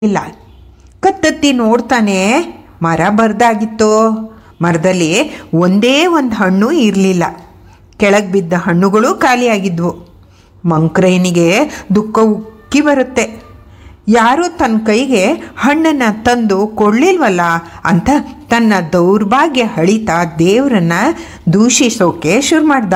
ಇಲ್ಲ ಕತ್ತತ್ತಿ ನೋಡ್ತಾನೆ ಮರ ಬರ್ದಾಗಿತ್ತು ಮರದಲ್ಲಿ ಒಂದೇ ಒಂದು ಹಣ್ಣು ಇರಲಿಲ್ಲ ಕೆಳಗೆ ಬಿದ್ದ ಹಣ್ಣುಗಳು ಖಾಲಿಯಾಗಿದ್ವು ಮಂಕ್ರೈನಿಗೆ ದುಃಖ ಉಕ್ಕಿ ಬರುತ್ತೆ ಯಾರೂ ತನ್ನ ಕೈಗೆ ಹಣ್ಣನ್ನು ತಂದು ಕೊಡಲಿಲ್ವಲ್ಲ ಅಂತ ತನ್ನ ದೌರ್ಭಾಗ್ಯ ಹಳಿತ ದೇವರನ್ನ ದೂಷಿಸೋಕೆ ಶುರು ಮಾಡ್ದ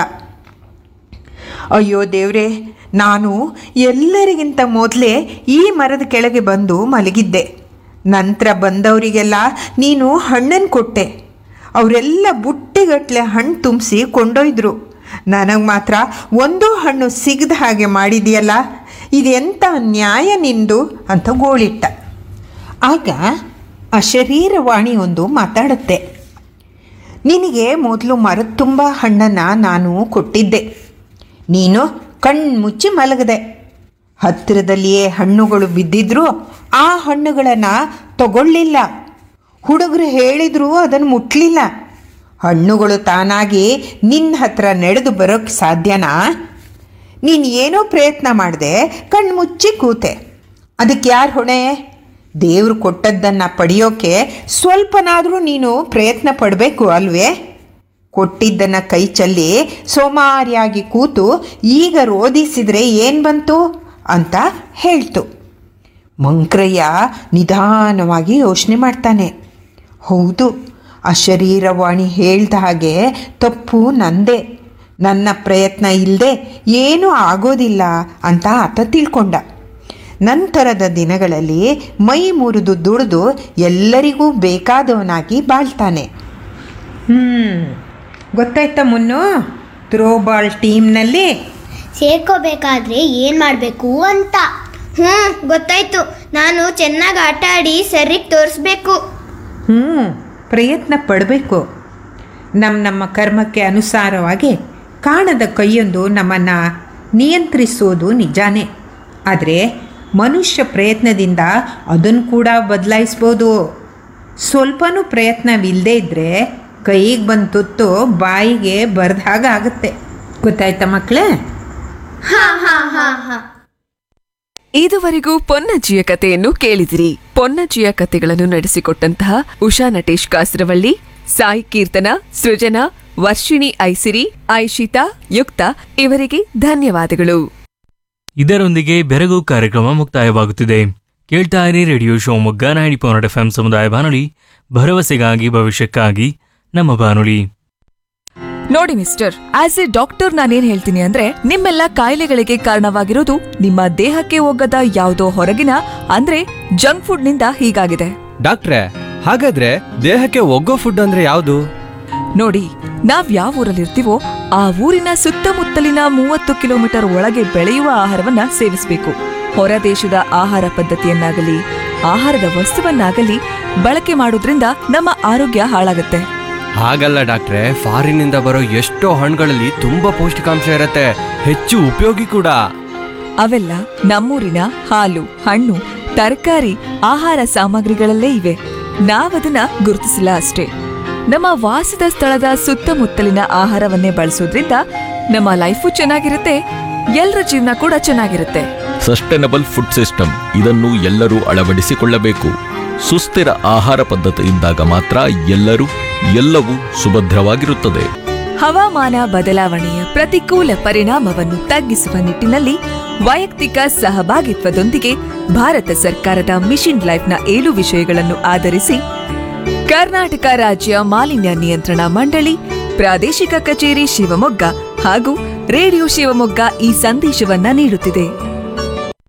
ಅಯ್ಯೋ ದೇವ್ರೆ ನಾನು ಎಲ್ಲರಿಗಿಂತ ಮೊದಲೇ ಈ ಮರದ ಕೆಳಗೆ ಬಂದು ಮಲಗಿದ್ದೆ ನಂತರ ಬಂದವರಿಗೆಲ್ಲ ನೀನು ಹಣ್ಣನ್ನು ಕೊಟ್ಟೆ ಅವರೆಲ್ಲ ಬುಟ್ಟಿಗಟ್ಟಲೆ ಹಣ್ಣು ತುಂಬಿಸಿ ಕೊಂಡೊಯ್ದರು ನನಗೆ ಮಾತ್ರ ಒಂದು ಹಣ್ಣು ಸಿಗದ ಹಾಗೆ ಮಾಡಿದೆಯಲ್ಲ ಇದೆಂಥ ನ್ಯಾಯ ನಿಂದು ಅಂತ ಗೋಳಿಟ್ಟ ಆಗ ಅಶರೀರವಾಣಿ ಒಂದು ಮಾತಾಡುತ್ತೆ ನಿನಗೆ ಮೊದಲು ಮರದ ತುಂಬ ಹಣ್ಣನ್ನು ನಾನು ಕೊಟ್ಟಿದ್ದೆ ನೀನು ಕಣ್ಮುಚ್ಚಿ ಮಲಗದೆ ಹತ್ತಿರದಲ್ಲಿಯೇ ಹಣ್ಣುಗಳು ಬಿದ್ದಿದ್ರು ಆ ಹಣ್ಣುಗಳನ್ನು ತಗೊಳ್ಳಿಲ್ಲ ಹುಡುಗರು ಹೇಳಿದ್ರು ಅದನ್ನು ಮುಟ್ಲಿಲ್ಲ ಹಣ್ಣುಗಳು ತಾನಾಗಿ ನಿನ್ನ ಹತ್ರ ನಡೆದು ಬರೋಕ್ಕೆ ಸಾಧ್ಯನಾ ನೀನು ಏನೋ ಪ್ರಯತ್ನ ಮಾಡಿದೆ ಕಣ್ಮುಚ್ಚಿ ಕೂತೆ ಅದಕ್ಕೆ ಯಾರು ಹೊಣೆ ದೇವರು ಕೊಟ್ಟದ್ದನ್ನು ಪಡೆಯೋಕೆ ಸ್ವಲ್ಪನಾದರೂ ನೀನು ಪ್ರಯತ್ನ ಪಡಬೇಕು ಅಲ್ವೇ ಕೊಟ್ಟಿದ್ದನ್ನು ಕೈ ಚೆಲ್ಲಿ ಸೋಮಾರಿಯಾಗಿ ಕೂತು ಈಗ ರೋಧಿಸಿದರೆ ಏನು ಬಂತು ಅಂತ ಹೇಳ್ತು ಮಂಕ್ರಯ್ಯ ನಿಧಾನವಾಗಿ ಯೋಚನೆ ಮಾಡ್ತಾನೆ ಹೌದು ಆ ಶರೀರವಾಣಿ ಹೇಳ್ದ ಹಾಗೆ ತಪ್ಪು ನಂದೇ ನನ್ನ ಪ್ರಯತ್ನ ಇಲ್ಲದೆ ಏನೂ ಆಗೋದಿಲ್ಲ ಅಂತ ಆತ ತಿಳ್ಕೊಂಡ ನಂತರದ ದಿನಗಳಲ್ಲಿ ಮೈ ಮುರಿದು ದುಡಿದು ಎಲ್ಲರಿಗೂ ಬೇಕಾದವನಾಗಿ ಬಾಳ್ತಾನೆ ಹ್ಞೂ ಗೊತ್ತಾಯ್ತಾ ಮುನ್ನು ಥ್ರೋಬಾಲ್ ಟೀಮ್ನಲ್ಲಿ ಸೇರ್ಕೋಬೇಕಾದ್ರೆ ಏನು ಮಾಡಬೇಕು ಅಂತ ಹ್ಞೂ ಗೊತ್ತಾಯ್ತು ನಾನು ಚೆನ್ನಾಗಿ ಆಟ ಆಡಿ ಸರಿಗೆ ತೋರಿಸ್ಬೇಕು ಹ್ಞೂ ಪ್ರಯತ್ನ ಪಡಬೇಕು ನಮ್ಮ ನಮ್ಮ ಕರ್ಮಕ್ಕೆ ಅನುಸಾರವಾಗಿ ಕಾಣದ ಕೈಯೊಂದು ನಮ್ಮನ್ನು ನಿಯಂತ್ರಿಸೋದು ನಿಜಾನೇ ಆದರೆ ಮನುಷ್ಯ ಪ್ರಯತ್ನದಿಂದ ಅದನ್ನು ಕೂಡ ಬದಲಾಯಿಸ್ಬೋದು ಸ್ವಲ್ಪನೂ ಪ್ರಯತ್ನವಿಲ್ಲದೆ ಇದ್ದರೆ ಕೈಗೆ ಬಂದು ತುತ್ತು ಬಾಯಿಗೆ ಬರ್ದ ಹಾಗೆ ಆಗುತ್ತೆ ಗೊತ್ತಾಯ್ತಾ ಮಕ್ಕಳೇ ಹಾ ಹಾ ಹಾ ಹಾ ಇದುವರೆಗೂ ಪೊನ್ನಜ್ಜಿಯ ಕಥೆಯನ್ನು ಕೇಳಿದಿರಿ ಪೊನ್ನಜ್ಜಿಯ ಕಥೆಗಳನ್ನು ನಡೆಸಿಕೊಟ್ಟಂತಹ ಉಷಾ ನಟೇಶ್ ಕಾಸರವಳ್ಳಿ ಸಾಯಿ ಕೀರ್ತನ ಸೃಜನಾ ವರ್ಷಿಣಿ ಐಸಿರಿ ಐಶಿತಾ ಯುಕ್ತ ಇವರಿಗೆ ಧನ್ಯವಾದಗಳು ಇದರೊಂದಿಗೆ ಬೆರಗು ಕಾರ್ಯಕ್ರಮ ಮುಕ್ತಾಯವಾಗುತ್ತಿದೆ ಕೇಳ್ತಾ ಇರಿ radio Shivamogga ninety point F ಸಮುದಾಯ ಬಾನುಲಿ ಭರವಸೆಗಾಗಿ ಭವಿಷ್ಯಕ್ಕಾಗಿ ನಮ್ಮ ಬಾನುಲಿ ನೋಡಿ ಮಿಸ್ಟರ್ ಆಸ್ ಎ ಡಾಕ್ಟರ್ ನಾನೇನ್ ಹೇಳ್ತೀನಿ ಅಂದ್ರೆ ನಿಮ್ಮೆಲ್ಲ ಕಾಯಿಲೆಗಳಿಗೆ ಕಾರಣವಾಗಿರೋದು ನಿಮ್ಮ ದೇಹಕ್ಕೆ ಹೋಗದ ಯಾವುದೋ ಹೊರಗಿನ ಅಂದ್ರೆ ಜಂಕ್ ಫುಡ್ ನಿಂದ ಹೀಗಾಗಿದೆ ಡಾಕ್ಟ್ರೆ ಹಾಗಾದ್ರೆ ದೇಹಕ್ಕೆ ಒಗ್ಗೋ ಫುಡ್ ಅಂದ್ರೆ ಯಾವುದು ನೋಡಿ ನಾವ್ ಯಾವ ಊರಲ್ಲಿರ್ತೀವೋ ಆ ಊರಿನ ಸುತ್ತಮುತ್ತಲಿನ ಮೂವತ್ತು ಕಿಲೋಮೀಟರ್ ಒಳಗೆ ಬೆಳೆಯುವ ಆಹಾರವನ್ನ ಸೇವಿಸಬೇಕು ಹೊರ ದೇಶದ ಆಹಾರ ಪದ್ಧತಿಯನ್ನಾಗಲಿ ಆಹಾರದ ವಸ್ತುವನ್ನಾಗಲಿ ಬಳಕೆ ಮಾಡೋದ್ರಿಂದ ನಮ್ಮ ಆರೋಗ್ಯ ಹಾಳಾಗುತ್ತೆ ಹಾಗಲ್ಲ ಡಾಕ್ಟ್ರೆ ಫಾರಿನಿಂದ ಬರೋ ಎಷ್ಟೋ ಹಣ್ಣುಗಳಲ್ಲಿ ತುಂಬಾ ಪೌಷ್ಟಿಕಾಂಶ ಇರತ್ತೆ ಹೆಚ್ಚು ಉಪಯೋಗಿ ಕೂಡ ಅವೆಲ್ಲ ನಮ್ಮೂರಿನ ಹಾಲು ಹಣ್ಣು ತರಕಾರಿ ಆಹಾರ ಸಾಮಗ್ರಿಗಳಲ್ಲೇ ಇವೆ ನಾವದನ್ನ ಗುರುತಿಸಿಲ್ಲ ಅಷ್ಟೇ ನಮ್ಮ ವಾಸದ ಸ್ಥಳದ ಸುತ್ತಮುತ್ತಲಿನ ಆಹಾರವನ್ನೇ ಬಳಸೋದ್ರಿಂದ ನಮ್ಮ ಲೈಫು ಚೆನ್ನಾಗಿರುತ್ತೆ ಎಲ್ಲರ ಜೀವನ ಕೂಡ ಚೆನ್ನಾಗಿರುತ್ತೆ ಸಸ್ಟೈನಬಲ್ ಫುಡ್ ಸಿಸ್ಟಮ್ ಇದನ್ನು ಎಲ್ಲರೂ ಅಳವಡಿಸಿಕೊಳ್ಳಬೇಕು ಸುಸ್ಥಿರ ಆಹಾರ ಪದ್ಧತಿಯಿಂದಾಗ ಮಾತ್ರ ಎಲ್ಲರೂ ಎಲ್ಲವೂ ಸುಭದ್ರವಾಗಿರುತ್ತದೆ ಹವಾಮಾನ ಬದಲಾವಣೆಯ ಪ್ರತಿಕೂಲ ಪರಿಣಾಮವನ್ನು ತಗ್ಗಿಸುವ ನಿಟ್ಟಿನಲ್ಲಿ ವೈಯಕ್ತಿಕ ಸಹಭಾಗಿತ್ವದೊಂದಿಗೆ ಭಾರತ ಸರ್ಕಾರದ ಮಿಷನ್ ಲೈಫ್ನ ಏಳು ವಿಷಯಗಳನ್ನು ಆಧರಿಸಿ ಕರ್ನಾಟಕ ರಾಜ್ಯ ಮಾಲಿನ್ಯ ನಿಯಂತ್ರಣ ಮಂಡಳಿ ಪ್ರಾದೇಶಿಕ ಕಚೇರಿ ಶಿವಮೊಗ್ಗ ಹಾಗೂ ರೇಡಿಯೋ ಶಿವಮೊಗ್ಗ ಈ ಸಂದೇಶವನ್ನ ನೀಡುತ್ತಿದೆ